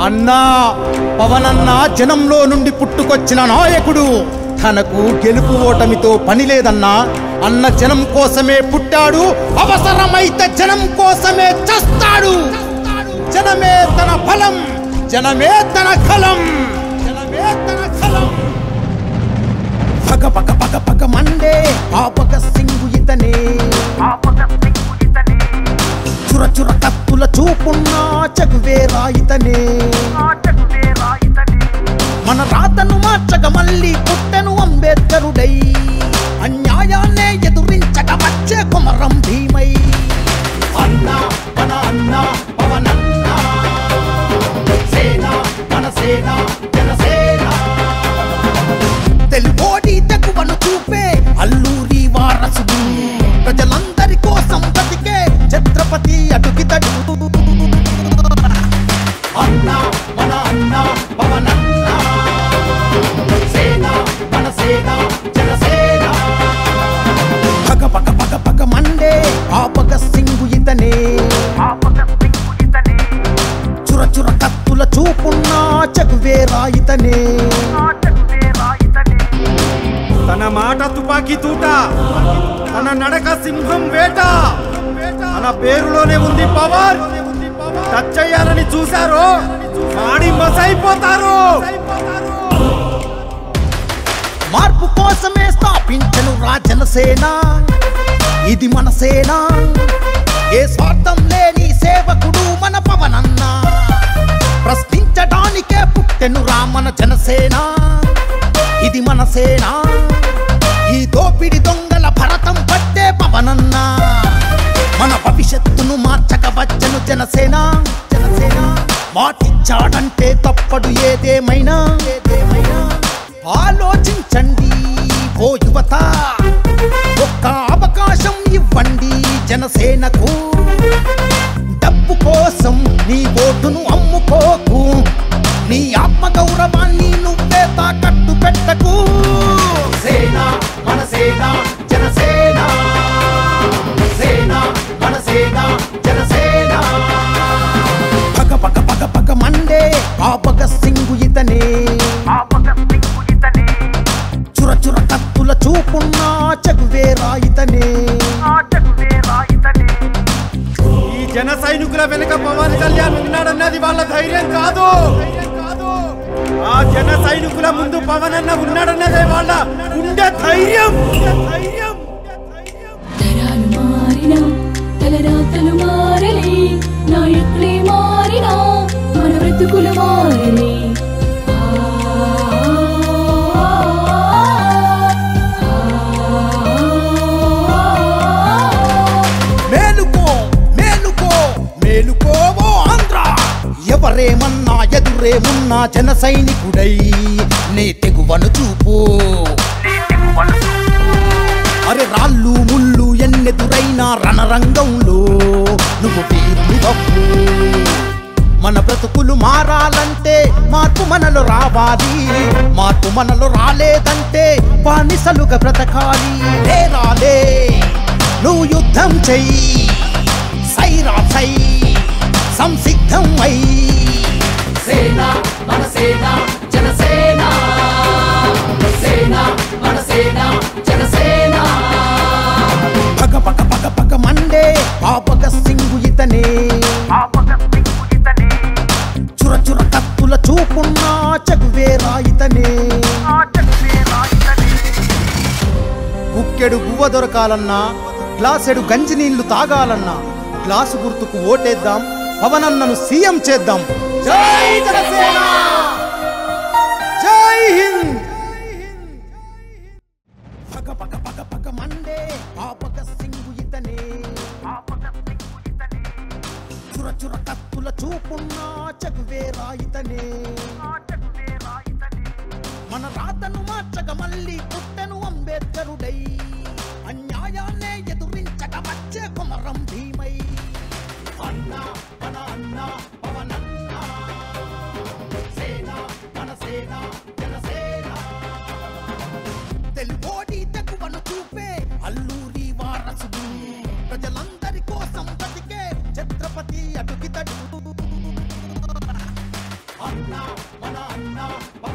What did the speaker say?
అన్నా పవనన్న జనంలో నుండి పుట్టుకొచ్చిన నాయకుడు తనకు గెలుపు ఓటమితో పని లేదన్నా అన్న జనం కోసమే పుట్టాడు అవసరమైతే జనం కోసమే చస్తాడు జనమే తన ఫలం జనమే తన కలం జనమే తన కలం పగ పగ పగ పగ మండే ఆ పగ సింగు ఇతనే చుర చుర కత్తుల చూపున్న చగువేరా ఇతనే మన రాతను మార్చక మళ్ళీ పుట్టెను అంబేద్కరుడై అన్యాయాన్నే ఎదురించక వచ్చే కుమరం భీమై అన్నా మన అన్నా పవనన్నా సేన మన సేన జనసేన తెలుగోడి తెగువను చూపే అల్లూరి వారసుడు ప్రజలందరి కోసం బతికే ఛత్రపతి అడుగితడు అన్నా మన అన్నా పవనన్నా సేన మన సేన జనసేన పగ పగ పగ పగ మండే ఆ పగ సింగు ఇతనే చుర చుర కత్తుల చూపున్న చగువేరా ఇతనే తన మాట తుపాకీ తూట తన నడక సింహం వేట తన పేరులోనే ఉంది పవర్ టచ్ చేయాలని చూశారు మాడి మసైపోతారు మార్పు కోసమే స్థాపించను రా జనసేన ఇది మన సేన ఏ స్వార్థం లేని సేవకుడు మన పవనన్న ప్రశ్నించడానికే పుట్టెను రా మన జనసేన ఇది మన సేన ఈ దోపిడి దొంగల భరతం పట్టే పవనన్న మన భవిష్యత్తును మార్చక వచ్చను జనసేన జనసేన మాటిచ్చాడంటే తప్పడు ఏదేమైనా ఏదేమైనా ఆలోచించండి ఓ యువత ఒక్క అవకాశం ఇవ్వండి జనసేనకు డబ్బు కోసం నీ ఓటును అమ్ముకోకు నీ ఆత్మగౌరవాన్ని నువ్వే తాకట్టు పెట్టకు సేన మన సేన జనసేన సేన మన సేన జనసేన పగ పగ పగ పగ మండే ఆ పగ సింగు ఇతనే చుర చుర కత్తుల చూపున్న చగువేరా ఇతనే ఈ జన సైనికుల వెనుక పవన్ కళ్యాణ్ ఉన్నాడన్నది వాళ్ళ ధైర్యం కాదు ఆ జన సైనికుల ముందు పవన్ అన్న ఉన్నాడన్నదే వాళ్ళ గుండె ధైర్యం ధైర్యం తరాలు మారినా తలరాతలు మారలే నాయకులే మారినా మన బ్రతుకులు మారలే మేలుకో మేలుకో మేలుకోవో ఆంధ్ర ఎవరేమన్నా ఎదురేమున్నా జన సైనికుడై నీ తెగువను చూపు అరే రాళ్ళు ముళ్ళు ఎన్నెదురైనా రణరంగంలో నువ్వు వీరుని వప్పు మన బ్రతుకులు మారాలంటే మార్పు మనలో రావాలి మార్పు మనలో రాలేదంటే బానిసలుగా బ్రతకాలి లే రాలే నువ్వు యుద్ధం చెయ్యి సైరా సై సంసిద్ధం అయి సేన మన సేన జనసేన సేన మన సేన జనసేన పగ పగ పగ పగ మండే ఆ పగ సింగు ఇతనే చుర చుర కత్తుల చూపున్న చగువేరా ఇతనే కుక్కెడు గువ్వ దొరకాలన్నా గ్లాసెడు గంజి నీళ్లు తాగాలన్నా గ్లాసు గుర్తుకు ఓటేద్దాం పవనన్నను సీఎం చేద్దాం జై జనసేన జై హింద్ పగ పగ పగ పగ మండే ఆ పగ సింగు ఇతనే చుర చుర కత్తుల చూపున్న చగువేరా ఇతనే మన రాతను మార్చక మళ్ళీ పుట్టెను అంబేద్కరుడై అన్యాయాన్నే ఎదురించక వచ్చే కుమరం భీమై అన్నా మన అన్నా పవనన్నా సేన మన సేన జనసేన తెలుగోడి తెగువను చూపే అల్లూరి వారసుడు ప్రజలందరి కోసం బతికే ఛత్రపతి అడుగితడు అన్న మన అన్న